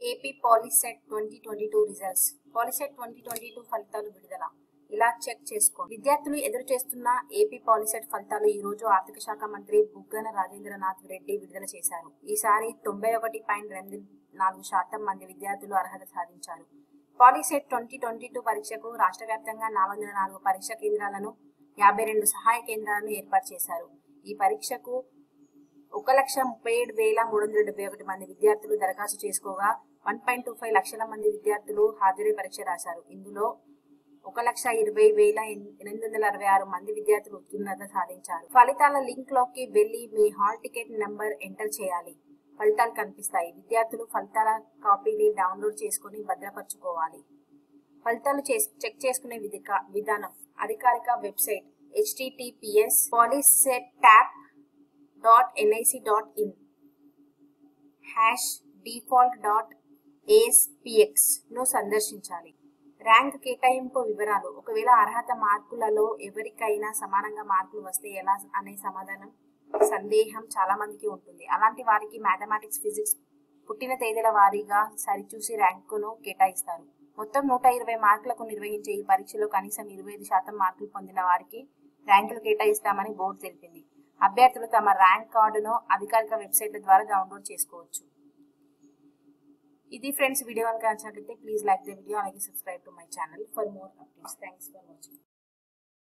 AP POLYCET twenty twenty two results POLYCET twenty twenty two ఫలితాలు విడుదల ఇలా check చేసుకోండి విద్యార్థులు ఎదురు చేస్తున్న ఏపీ పాలిసెట్ ఫలితాలు ఈ రోజు ఆర్థిక శాఖ మంత్రి బుగ్గన రాజేంద్రనాథ్ రెడ్డి విడుదల చేశారు ఈసారి తొంభై ఒకటి పాయింట్ రెండు నాలుగు శాతం మంది విద్యార్థులు అర్హత సాధించారు పాలిసెట్ ట్వంటీ ట్వంటీ టూ పరీక్షకు రాష్ట్ర వ్యాప్తంగా నాలుగు వందల నాలుగు పరీక్ష కేంద్రాలను యాభై రెండు సహాయ కేంద్రాలను ఏర్పాటు చేశారు ఈ పరీక్షకు ఒక లక్ష ముప్పై ఏడు వేల మూడు వందల డెబ్బై ఒకటి మంది విద్యార్థులు దరఖాస్తు చేసుకోగా వన్ పాయింట్ టూ ఫైవ్ లక్షల మంది విద్యార్థులు హాజరై పరీక్ష రాశారు ఇందులో ఒక లక్ష ఇరవై వేల ఎన్- ఎనిమిది వందల అరవై ఆరు మంది విద్యార్థులు ఉత్తీర్ణత సాధించారు ఫలితాల లింక్ లోకి వెళ్లి మీ హాల్ టికెట్ నెంబర్ ఎంటర్ చేయాలి ఫలితాలు కనిపిస్తాయి విద్యార్థులు ఫలితాల కాపీని డౌన్లోడ్ చేసుకుని భద్రపరచుకోవాలి ఫలితాలు చేస్- చెక్ చేసుకునే విధిక- విధానం అధికారిక website HTTPS polycetap dot NIC dot in hash default dot ASPX ను సందర్శించాలి ర్యాంక్ కేటాయింపు వివరాలు ఒకవేళ అర్హత మార్కులలో ఎవరికైనా సమానంగా మార్కులు వస్తే ఎలా అనే సమాధానం సందేహం చాలా మందికి ఉంటుంది అలాంటి వారికి మ్యాథమెటిక్స్ ఫిజిక్స్ పుట్టిన తేదీల వారీగా సరిచూసి ర్యాంకును కేటాయిస్తారు మొత్తం నూట ఇరవై మార్కులకు నిర్వహించే ఈ పరీక్షలో కనీసం ఇరవై ఐదు శాతం మార్కులు పొందిన వారికి ర్యాంకులు కేటాయిస్తామని బోర్డు తెలిపింది అభ్యర్థులు తమ ర్యాంక్ కార్డును అధికారిక వెబ్సైట్ల ద్వారా డౌన్లోడ్ చేసుకోవచ్చు ఇది ఫ్రెండ్స్ వీడియో కనుక నచ్చినట్లయితే ప్లీజ్ లైక్ ద వీడియో అలాగే subscribe to my channel for more updates thanks for watching